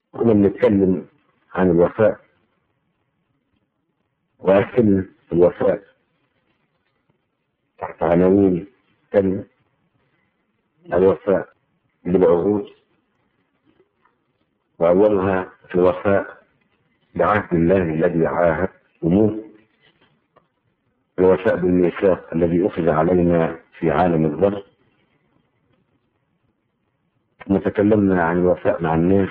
كنا بنتكلم عن الوفاء وأكل الوفاء تحت عناوين كلمة الوفاء بالعهود وأولها الوفاء بعهد الله الذي عاهد أمور الوفاء بالميثاق الذي أخذ علينا في عالم الظهر تكلمنا عن الوفاء مع الناس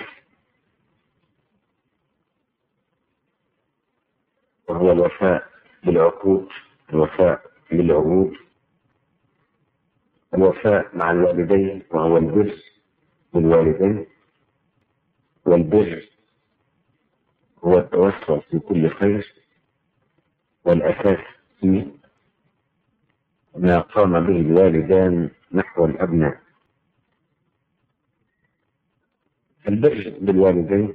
وهو الوفاء بالعقود الوفاء بالعهود الوفاء مع الوالدين وهو البر بالوالدين والبر هو التوسع في كل خير والأساس فيه ما قام به الوالدان نحو الأبناء البر بالوالدين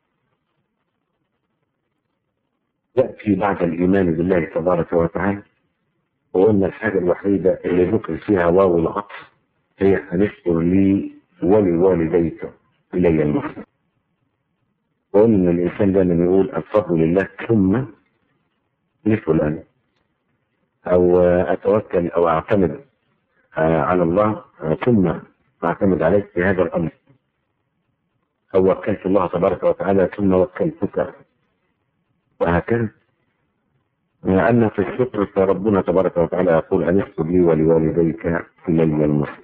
يأتي بعد الإيمان بالله تبارك وتعالى وقلنا الحاجة الوحيدة اللي ذكر فيها واو العطف هي أن اشكر لي ولوالديك إلي المصر وقلنا إن الإنسان دايما يقول الفضل لله ثم لفلان أو أتوكل أو أعتمد على الله ثم أعتمد عليك في هذا الأمر أو وكلت الله تبارك وتعالى ثم وكلتك وهكذا لأن في الشكر فربنا تبارك وتعالى يقول أن اشكر لي ولوالديك إلي المصير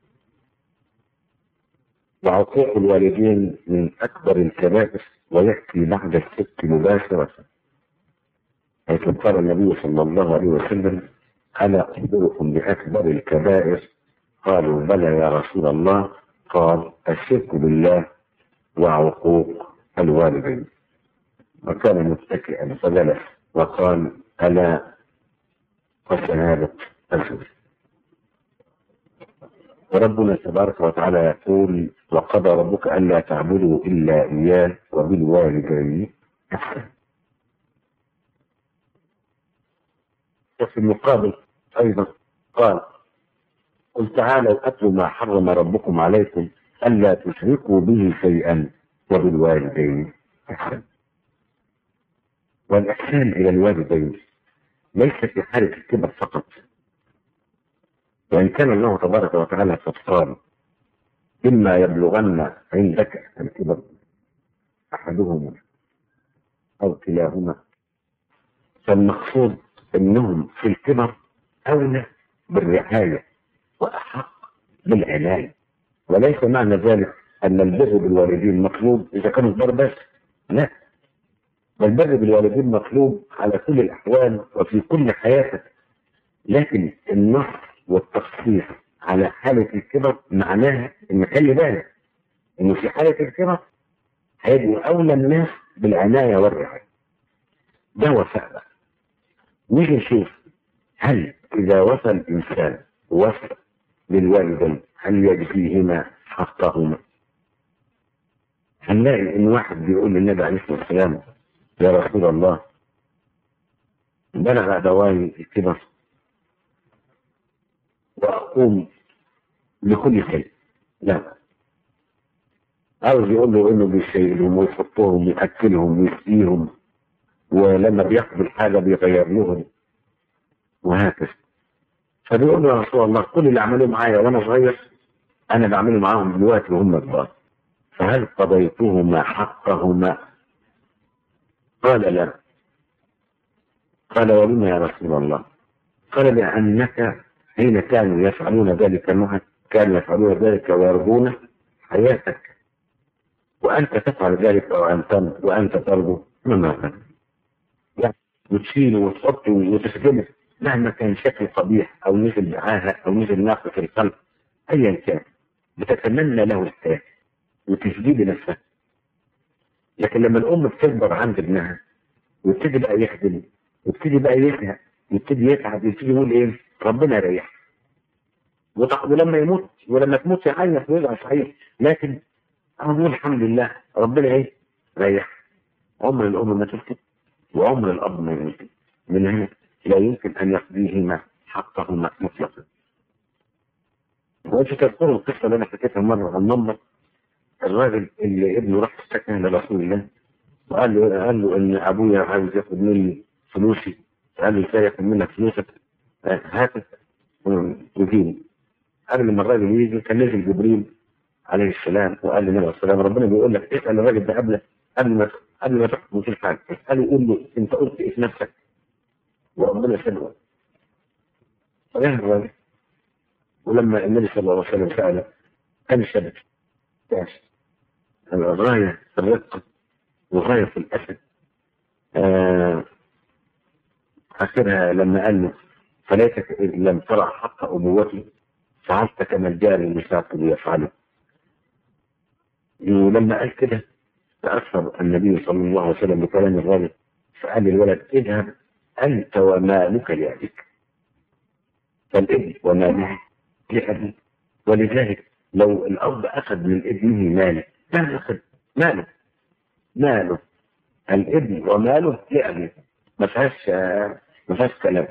وعقوق الوالدين من أكبر الكبائر ويأتي بعد الست مباشرة حيث قال النبي صلى الله عليه وسلم ألا أخبركم بأكبر الكبائر قالوا بلى يا رسول الله قال الشرك بالله وعقوق الوالدين وكان متكئا فجلس وقال ألا وشهادة الزور وربنا تبارك وتعالى يقول وقضى ربك ألا تعبدوا إلا إياه وبالوالدين إحسانا وفي المقابل أيضا قال قل تعالوا أتلوا ما حرم ربكم عليكم ألا تشركوا به شيئا وبالوالدين إحسانا والإحسان إلى الوالدين ليس في حالة الكبر فقط وإن كان الله تبارك وتعالى قد قال إما يبلغن عندك الكبر أحدهما أو كلاهما فالمقصود أنهم في الكبر أولى بالرعاية وأحق بالعناية وليس معنى ذلك أن البر بالوالدين مطلوب إذا كانوا كبار بس لا والبر بالوالدين مطلوب على كل الأحوال وفي كل حياتك لكن النص والتخصيص على حالة الكبر معناها إن خلي بالك إنه في حالة الكبر هيبقوا أولى الناس بالعناية والرعاية ده وفاء بقى نيجي نشوف هل إذا وصل الإنسان وصل للوالدين هل يجزيهما حقهما هنلاقي إن واحد بيقول للنبي عليه الصلاة والسلام يا رسول الله بلغ دواني الكبر وأقوم لكل شيء لا عاوز يقول له انه بيشيلهم ويحطهم ويأكلهم ويسقيهم ولما بياخد الحاجة بيغير لهم وهكذا فبيقول له يا رسول الله كل اللي عملوه معايا وانا صغير انا بعمله معاهم دلوقتي وهم كبار فهل قضيتهما حقهما قال لا قال ولما يا رسول الله قال لأنك حين كانوا يفعلون ذلك معك كانوا يفعلون ذلك ويرجون حياتك وأنت تفعل ذلك وأنت وأنت ترجو مما يعني وتشيله وتحطه وتسجنه مهما كان شكل قبيح أو نزل معاها أو نزل ناقص في القلب أيا كان بتتمنى له الحياة وتجديد نفسها لكن لما الأم بتكبر عند ابنها ويبتدي بقى يخدم ويبتدي بقى يزهق يبتدي يتعب يبتدي يقول ايه ربنا يريح ولما يموت ولما تموت يعيط ويزعل صحيح لكن اقول الحمد لله ربنا ايه ريح عمر الام ما تسكت وعمر الاب ما يمكن من هنا لا يمكن ان يقضيهما حقهما مطلقا وانت تذكروا القصه اللي انا حكيتها مره عن نمر الراجل اللي ابنه راح اشتكى لرسول الله وقال له قال له ان ابويا عاوز ياخد مني فلوسي قال له ازاي ياخد منك فلوسك آه، هاتك وديني قبل ما الراجل يجي كان نزل جبريل عليه السلام وقال للنبي عليه السلام ربنا بيقول لك اسال الراجل ده قبل قبل ما قبل ما تحكم في الحاجه اساله قول له انت قلت ايه في نفسك وربنا سأله فجاه الراجل ولما النبي صلى الله عليه وسلم سأله كان شبك الغاية في الرقة وغاية في الأسد آه، آخرها لما قال له فليتك إذ لم ترى حق أبوتي فعلت كما الجاري المسافر يفعله ولما قال كده تأثر النبي صلى الله عليه وسلم بكلام الراجل فقال للولد اذهب أنت ومالك لأبيك فالابن وماله لأبيه ولذلك لو الأب أخذ من ابنه ماله لا أخذ ماله ماله الابن وماله لأبيه ما فيهاش ما فيهاش كلام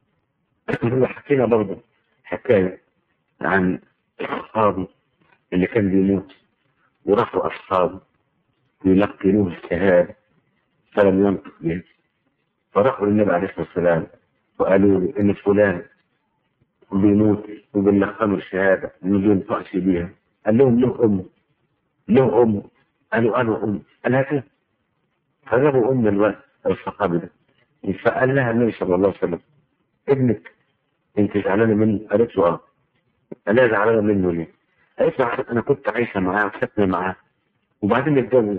هو حكينا برضه حكاية عن أصحابه اللي كان بيموت وراحوا أصحابه يلقنوه الشهادة فلم ينطق به فراحوا للنبي عليه الصلاة والسلام وقالوا له إن فلان بيموت وبنلقنه الشهادة ما بينطقش بيها قال لهم له أم له أم قالوا أنا أم قال هاتوا فجابوا أم الولد الصحابي ده فقال لها النبي صلى الله عليه وسلم ابنك انت زعلانه منه؟ قالت له اه قال لها زعلانه منه ليه؟ قالت له انا كنت عايشه معاه وساكنه معاه وبعدين اتجوز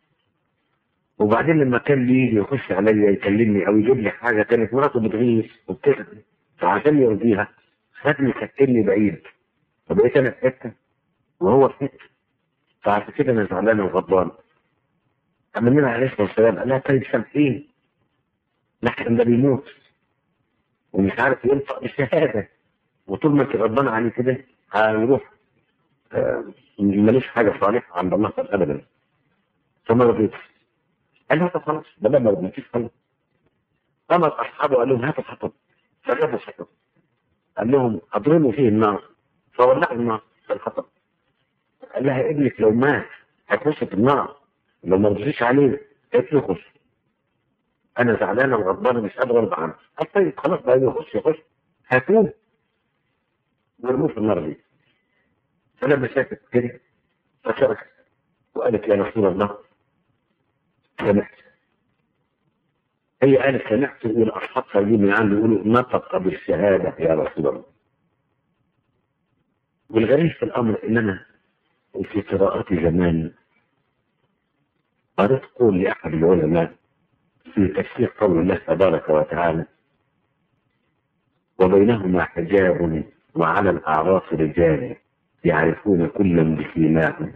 وبعدين لما كان بيجي يخش عليا يكلمني او يجيب لي حاجه كانت مراته بتغيظ وبتغني فعشان يرضيها خدني سكنني بعيد فبقيت انا في حته وهو في حته فعشان كده انا زعلان وغضبان اما النبي عليه الصلاه والسلام قال لها طيب سامحيني لكن ده بيموت ومش عارف ينطق بالشهاده وطول ما انت غضبان عليه كده هيروح آه، ملوش حاجه صالحه عند الله ابدا فما رضيتش قال له طب خلاص ده ما رضيتش خلاص قامت اصحابه قال لهم هاتوا الحطب فجابوا الحطب قال لهم اضربوا فيه النار فولعوا النار في الحطب قال لها ابنك لو مات هتخش في النار لو ما رضيتش عليه قالت له خش انا زعلانه وغضبانه مش قادر ارضى عنه قال طيب خلاص بقى يخش يخش هاتوه وارموه في النار دي فلما شافت كده فشركت وقالت يا رسول الله سمعت هي قالت سمعت والاصحاب خارجين من عنده يقولوا نطق بالشهاده يا رسول الله والغريب في الامر ان انا في قراءتي زمان قرأت قول لاحد العلماء في تفسير قول الله تبارك وتعالى وبينهما حجاب وعلى الأعراف رجال يعرفون كلا بسيماهم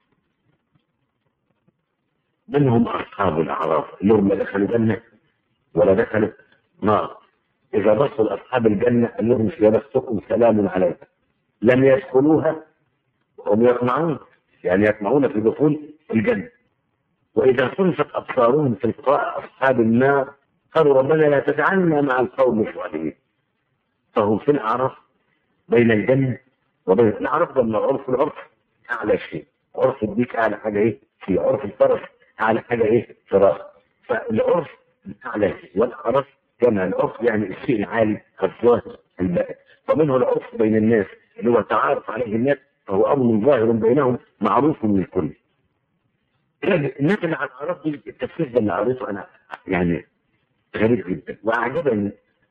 منهم أصحاب الأعراف اللي هم لا دخلوا جنة ولا دخلوا نار إذا بصوا لأصحاب الجنة قال لهم يا بختكم سلام عليكم لم يدخلوها وهم يطمعون يعني يطمعون في دخول الجنة وإذا صرفت أبصارهم تلقاء أصحاب النار قالوا ربنا لا تجعلنا مع القوم الظالمين فهم في الأعراف بين الجنة وبين الأعراف ده من العرف العرف أعلى شيء عرف الديك أعلى حاجة إيه في عرف الفرس أعلى حاجة إيه فراس فالعرف أعلى شيء والأعراف كما العرف يعني الشيء العالي الظاهر البائن ومنه العرف بين الناس اللي هو تعارف عليه الناس فهو أمر ظاهر بينهم معروف للكل الناس اللي على الاعراف دي التفسير ده اللي قريته انا يعني غريب جدا واعجبني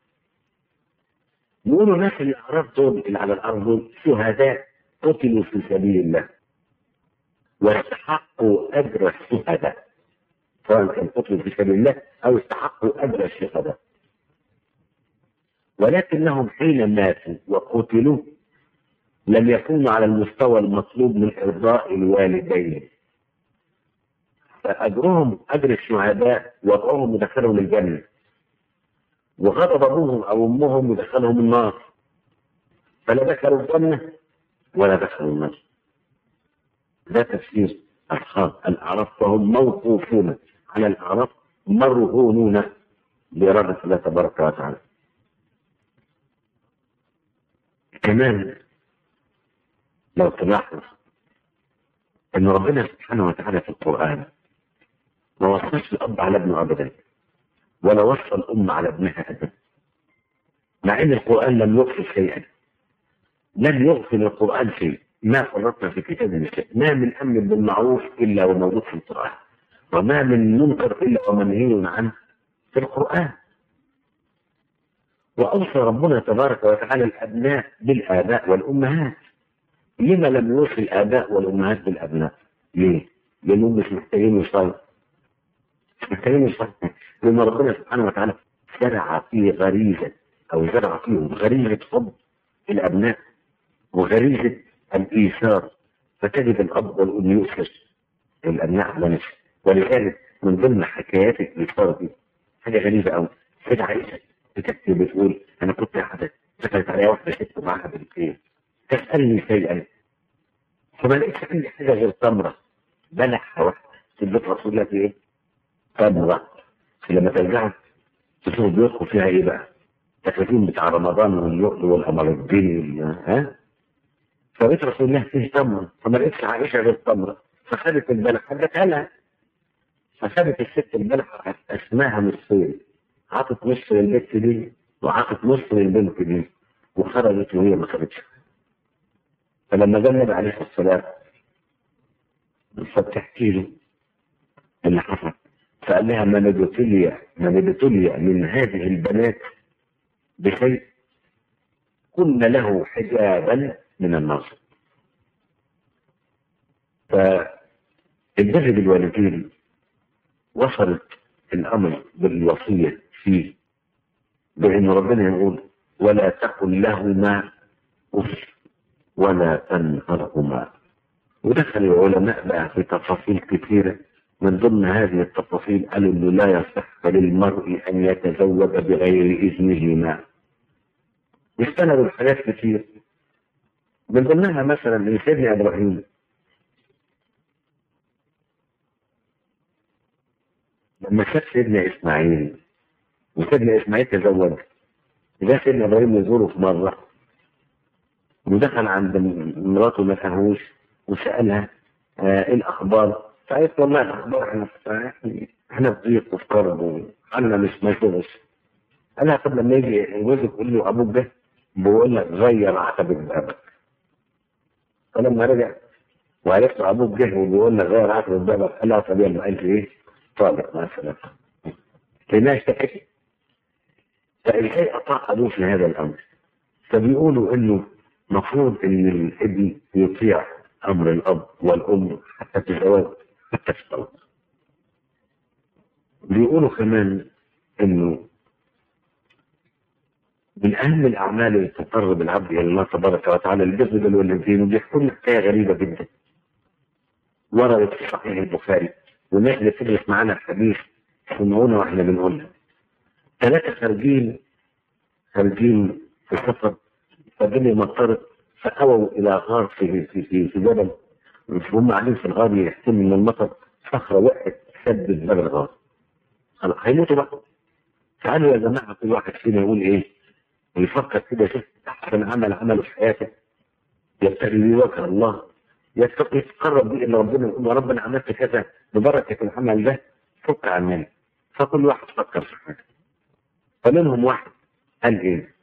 يقولوا ناس الاعراف دول اللي على الارض دول شهداء قتلوا في سبيل الله واستحقوا اجر الشهداء سواء كان قتلوا في سبيل الله او استحقوا اجر الشهداء ولكنهم حين ماتوا وقتلوا لم يكونوا على المستوى المطلوب من ارضاء الوالدين فأجرهم أجر الشهداء وضعهم يدخلهم الجنة وغضب أبوهم أو أمهم يدخلهم النار فلا دخلوا الجنة ولا دخلوا النار ده تفسير أصحاب الأعراف فهم موقوفون على الأعراف مرهونون بإرادة الله تبارك وتعالى كمان لو تلاحظ ان ربنا سبحانه وتعالى في القرآن ما وصلش الاب على ابنه ابدا ولا وصى الام على ابنها ابدا مع ان القرآن لم يغفر شيئا لم يغفر القرآن شيء ما فرطنا في كتاب من شيء ما من امر بالمعروف الا وموجود في القرآن وما من منكر الا ومنهي عنه في القرآن وأوصى ربنا تبارك وتعالى الأبناء بالآباء والأمهات لما لم يوصي الآباء والأمهات بالأبناء ليه؟ لأنهم مش محتاجين يصلوا مش محتاجين يصلوا لأن ربنا سبحانه وتعالى زرع فيه غريزة أو زرع فيهم غريزة حب الأبناء وغريزة الإيثار فتجد الأب والأم يؤثر الأبناء على نفسه ولذلك من ضمن حكايات الإيثار دي حاجة غريبة أوي سيدة عائشة بتكتب بتقول انا كنت قاعده دخلت عليا واحده ست معاها بنتين تسالني شيئا فما لقيتش عندي حاجه غير تمره بلح واحده في بيت رسول الله في ايه؟ تمره لما ترجعوا تشوفوا بيوتكم فيها ايه بقى؟ تكليفين بتاع رمضان واللؤلؤ والقمر الديني ها؟ فبيت رسول الله فيه تمره فما لقيتش عائشه غير تمره فخدت البلح حدتها لها فخدت الست البلح اسمها نصين عطت نص للبنت دي وعطت نص للبنت دي وخرجت وهي ما خرجتش فلما جاء النبي عليه الصلاه والسلام فبتحكي له اللي حصل فقال لها من ابتلي من ابتلي من هذه البنات بشيء كن له حجابا من النار فالبر بالوالدين وصلت الامر بالوصيه فيه بأن ربنا يقول ولا تقل لهما أف ولا تنهرهما ودخل العلماء بقى في تفاصيل كثيرة من ضمن هذه التفاصيل قالوا انه لا يصح للمرء ان يتزوج بغير اذنهما يستندوا لحاجات كتير من ضمنها مثلا سيدنا ابراهيم لما شاف سيدنا اسماعيل وسيدنا اسماعيل تزوج جاء سيدنا ابراهيم يزوره في مره ودخل عند مراته ما لقاهوش وسالها آه ايه الاخبار؟ فقالت والله الاخبار احنا في احنا في ضيق وفي كرب وحالنا مش مشغولش قال لها طب لما يجي جوزك يقول له ابوك ده بيقول لك غير عتبة بابك فلما رجع وعرفت ابوك جه وبيقول لك غير عتبة بابك قال لها طب يلا انت ايه؟ طالق مثلا لانها اشتكت فازاي اطاع ابوه في هذا الامر فبيقولوا انه مفروض ان الابن يطيع امر الاب والام حتى في الزواج حتى في الطلاق بيقولوا كمان انه من اهم الاعمال اللي تقرب العبد الى الله تبارك وتعالى البر بالوالدين وبيحكوا لنا حكايه غريبه جدا وردت في صحيح البخاري والناس اللي بتدرس معانا الحديث سمعونا واحنا بنقولها ثلاثة خارجين خارجين في سفر فالدنيا مطرت فأووا إلى غار في في في, في جبل هم قاعدين في الغار يحتموا من المطر صخرة وقعت سدت باب الغار خلاص هيموتوا بقى تعالوا يا جماعة كل واحد فينا يقول إيه ويفكر كده شوف أحسن عمل عمله في حياته يبتغي به وجه الله يتقرب به إلى ربنا يقول يا رب أنا عملت كذا ببركة العمل ده فك عننا فكل واحد فكر في حاجة فمنهم واحد قال ايه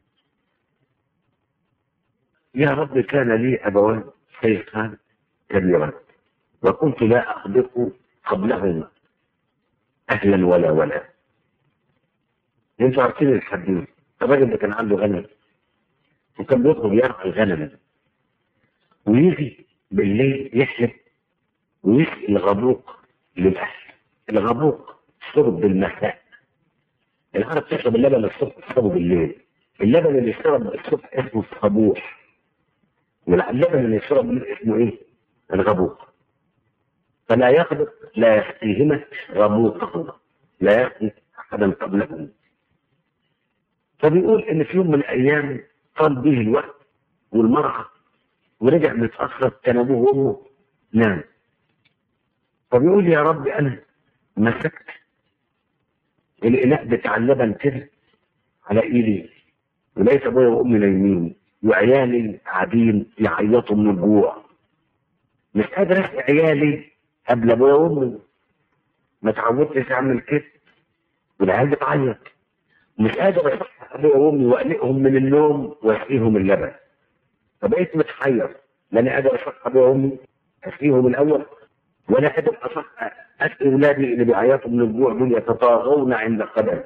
يا رب كان لي ابوان شيخان كبيران وكنت لا اخبط قبلهما اهلا ولا ولا انتوا عارفين الحديث الراجل ده كان عنده غنم وكان بيخرج يرعى الغنم ويجي بالليل يحلب ويسقي الغبوق للاهل الغبوق شرب بالمساء العرب تشرب اللبن الصبح تشربه بالليل اللبن اللي يشرب الصبح اسمه الصبوح واللبن اللي يشرب بالليل اسمه ايه؟ الغبوق فلا يخلق لا يسقيهما غبوقهما لا يسقي احدا قبلهما فبيقول ان في يوم من الايام طال به الوقت والمرأة ورجع متأخر كان ابوه وامه نام فبيقول يا رب انا مسكت الإناء بتاع اللبن كده على ايدي ولقيت ابويا وامي نايمين وعيالي قاعدين يعيطوا من الجوع مش قادر اسقي عيالي قبل ابويا وامي ما اتعودتش اعمل كده والعيال بتعيط مش قادر اصحى ابويا وامي واقلقهم من النوم واسقيهم اللبن فبقيت متحير لا انا قادر اصحى ابويا وامي اسقيهم الاول ولا قادر اصحى اسقي اولادي اللي بيعيطوا من الجوع دول يتطاغون عند قدم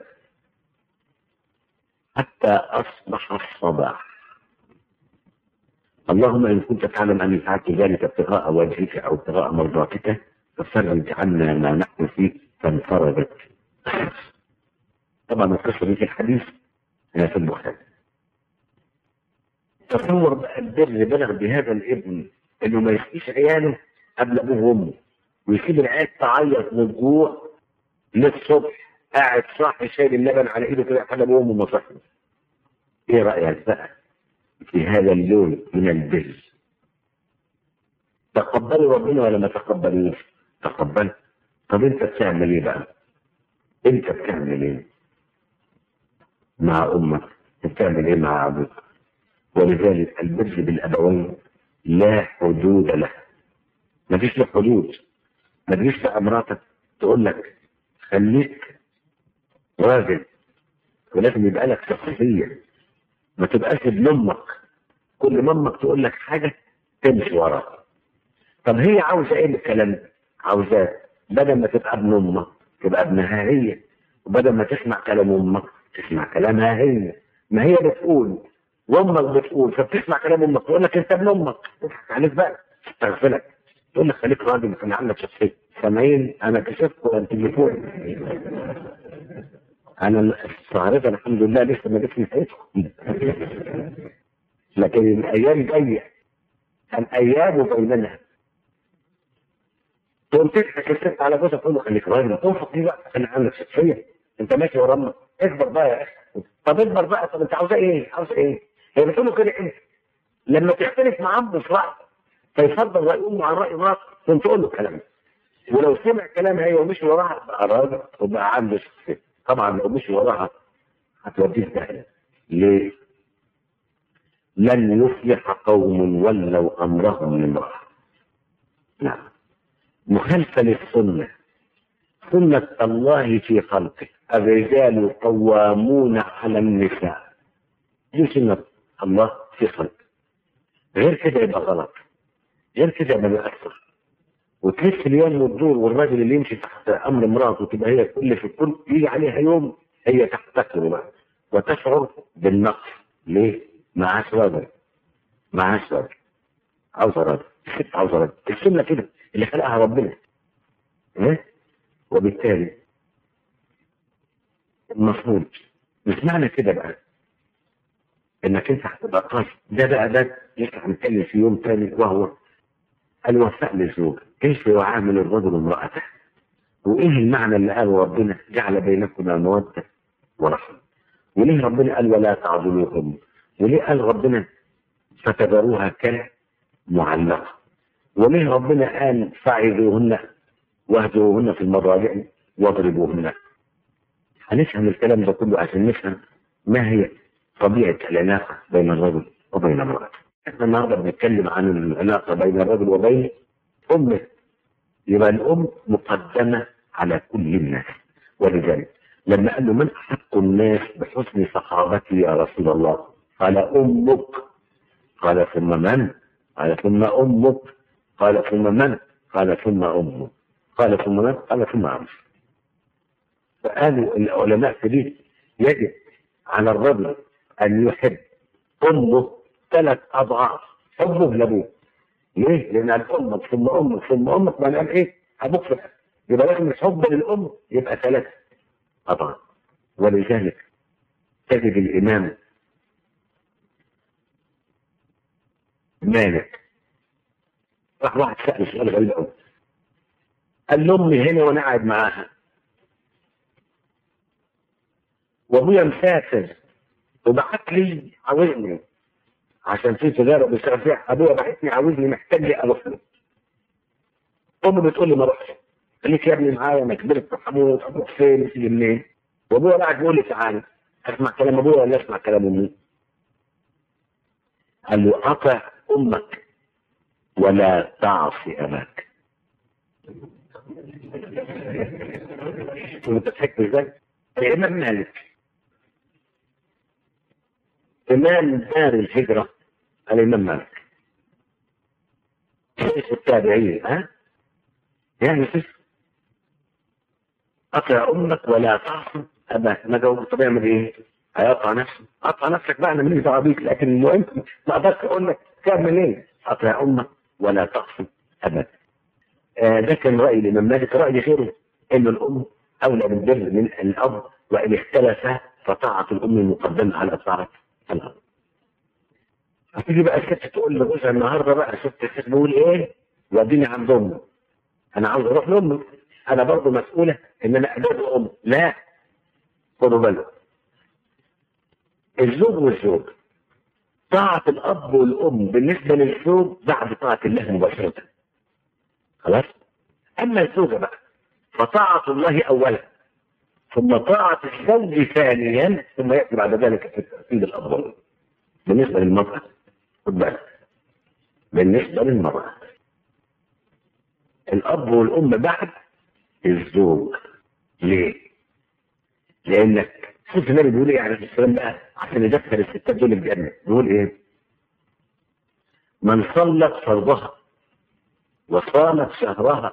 حتى اصبح الصباح اللهم ان كنت تعلم اني فعلت ذلك ابتغاء وجهك او ابتغاء مرضاتك ففرج عنا ما نحن فيه فانفرجت طبعا القصه دي في الحديث هي في البخاري تصور بقى البر بلغ بهذا الابن انه ما يسقيش عياله قبل ابوه وامه ويسيب العيال تعيط من الجوع للصبح قاعد صاحي شايل اللبن على ايده كده لحد ابوه وامه ما صحوا ايه رايك بقى في هذا اللون من البر تقبلوا ربنا ولا ما تقبلوش تقبل طب انت بتعمل ايه بقى انت بتعمل ايه مع امك بتعمل ايه مع ابوك ولذلك البر بالابوين لا حدود له ما فيش له حدود ما تجيش بقى مراتك تقول لك خليك راجل ولازم يبقى لك شخصيه ما تبقاش ابن امك كل ما امك تقول لك حاجه تمشي وراها طب هي عاوزه ايه من الكلام ده؟ عاوزاه بدل ما تبقى ابن امك تبقى ابنها هي وبدل ما تسمع كلام امك تسمع كلامها هي ما هي بتقول وامك بتقول فبتسمع كلام امك تقول لك انت ابن امك تضحك عليك بقى تستغفلك تقول لك خليك راجل كان عندك شخصيه سامعين انا كشفت عن التليفون انا الصعرفه الحمد لله لسه ما جبتش نهايتهم لكن الايام جايه الايام بيننا تقوم تضحك الست على جوزها تقول له خليك راجل تنفق دي بقى انا عندك شخصيه انت ماشي ورا امك اكبر بقى يا اخي طب اكبر بقى طب انت عاوزاه ايه؟ عاوز ايه؟ هي بتقول له كده انت لما تختلف معاه في راي فيفضل راي امه عن راي مراتك تقوم تقول له الكلام ده ولو سمع كلامها هي ومشي وراها بقى راجل وبقى عنده شخصيه طبعا لو مشي وراها هتوديه في داهيه ليه؟ لن يفلح قوم ولوا امرهم لامراه نعم مخالفه للسنه سنه الله في خلقه الرجال قوامون على النساء دي سنه الله في خلقه غير كده يبقى غلط غير كده يبقى بيأثر وتلف اليوم والدور والراجل اللي يمشي تحت امر امراته تبقى هي كل في الكل يجي عليها يوم هي تحتكر بقى وتشعر بالنقص ليه؟ معاش راجل معاش راجل عاوز راجل الست عاوز راجل السنه كده اللي خلقها ربنا ايه؟ وبالتالي المفروض مش معنى كده بقى انك انت هتبقى قاسي ده بقى ده لسه هنتكلم في يوم تاني وهو الوفاء للزوج كيف يعامل الرجل امرأته وايه المعنى اللي قاله ربنا جعل بينكما مودة ورحمة وليه ربنا قال ولا تعضلوهم وليه قال ربنا فتذروها كمعلقة وليه ربنا قال فعظوهن واهجروهن في المضاجع واضربوهن هنفهم الكلام ده كله عشان نفهم ما هي طبيعة العلاقة بين الرجل وبين امرأته احنا النهارده بنتكلم عن العلاقة بين الرجل وبين أمه يبقى الأم مقدمة على كل الناس ولذلك لما قال له من أحق الناس بحسن صحابتي يا رسول الله قال أمك قال ثم من قال ثم أمك قال ثم من قال ثم أمك قال ثم من قال ثم أمك فقالوا العلماء في دي يجب على الرجل أن يحب أمه ثلاث أضعاف حبه لأبوه ليه؟ لأن الأم ثم أمك ثم أمك ما قال إيه؟ أبوك في الأب يبقى لازم الحب للأم يبقى ثلاثة طبعا ولذلك تجد الإمام مالك راح واحد سأل سؤال غريب قوي قال له أمي هنا وأنا قاعد معاها وأبويا مسافر وبعت لي عاوزني عشان في تجارة بيشتغل فيها ابويا بعتني عاوزني محتاج لي اروح له امي بتقول لي ما اروحش خليك يا ابني معايا انا كبرت محمود ابوك فين تيجي منين وابويا قاعد بيقول لي تعالى اسمع كلام ابويا ولا اسمع كلام امي قال له اطع امك ولا تعصي أباك انت بتضحك ازاي؟ الإمام مالك إمام دار الهجرة الإمام مالك شيخ التابعين ها؟ يعني شيخ أطع أمك ولا تعصي أباك ما جاوب طب يعمل إيه؟ هيقطع نفسه قطع نفسك بقى أنا ماليش دعوة بيك لكن المهم ما أقدرش أقول لك تعمل إيه؟ أطع أمك ولا تعصي أباك آه ده كان رأي الإمام مالك رأي غيره إن الأم أولى بالبر من الأب وإن اختلف فطاعة الأم مقدمة على طاعة الأب. هتيجي بقى الست تقول لجوزها النهارده بقى شفت الست بقول إيه؟ وديني عند أمي. أنا عاوز أروح لأمي. أنا برضه مسؤولة إن أنا أدب أمي. لا خدوا بالكم. الزوج والزوج طاعة الأب والأم بالنسبة للزوج بعد طاعة الله مباشرة. خلاص؟ أما الزوجة بقى فطاعة الله أولا ثم طاعة الزوج ثانيا ثم يأتي بعد ذلك في الترتيب الأفضل بالنسبة للمرأة خد بالك بالنسبة للمرأة الأب والأم بعد الزوج ليه؟ لأنك شوف النبي بيقول إيه عليه السلام بقى عشان يدخل الستات دول الجنة بيقول إيه؟ من صلت فرضها وصامت شهرها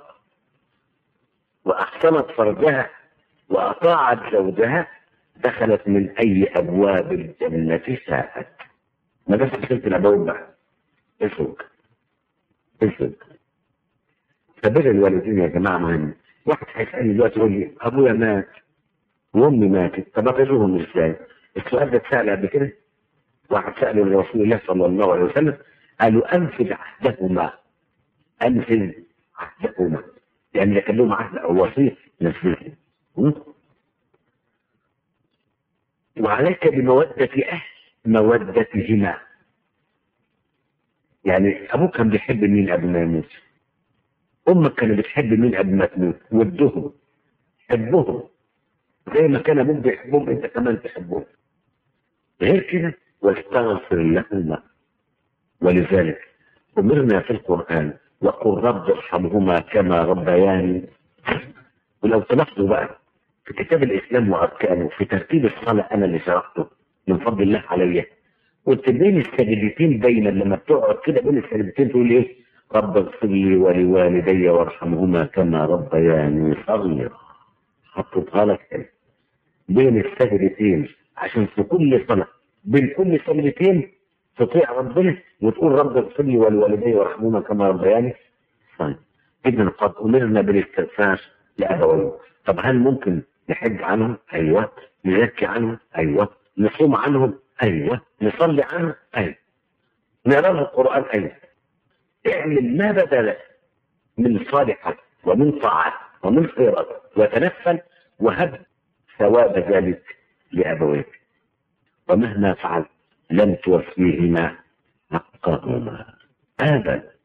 وأحسنت فرجها وأطاعت زوجها دخلت من أي أبواب الجنة شاءت ما ده سلسلة الأبواب بقى الزوج الزوج فبر الوالدين يا جماعة مهم واحد هيسألني دلوقتي يقول لي أبويا مات وأمي ماتت طب أبرهم إزاي؟ السؤال ده اتسأل قبل كده واحد سأل رسول الله صلى الله عليه وسلم قالوا أنفذ عهدهما أنفذ عهدهما يعني كان لهم عهد او وصيه نفسه وعليك بمودة أهل مودتهما يعني أبوك كان بيحب مين قبل ما يموت أمك كانت بتحب مين قبل ما تموت ودهم حبهم زي ما كان أبوك بيحبهم أنت كمان تحبهم غير كده واستغفر لهما ولذلك أمرنا في القرآن وقل رب ارحمهما كما ربياني ولو تلاحظوا بقى في كتاب الاسلام واركانه في ترتيب الصلاه انا اللي شرحته من فضل الله عليا قلت بين السجدتين دايما لما بتقعد كده بين السجدتين تقول ايه؟ رب اغفر لي ولوالدي وارحمهما كما ربياني صغيرا حطيتها لك كده بين السجدتين عشان في كل صلاه بين كل سجدتين تطيع ربنا وتقول رب اغفر لي ولوالدي وارحمهما كما ربياني طيب اذا قد امرنا بالاستغفار لابوين طب هل ممكن نحج عنهم؟ ايوه نزكي عنهم؟ ايوه نصوم عنهم؟ ايوه نصلي عنهم؟ ايوه نقرا لهم القران؟ ايوه اعمل ما بدا لك من صالحات ومن طاعات ومن خيرات وتنفل وهب ثواب ذلك لابويك ومهما فعلت لم توفيهما حقهما ابدا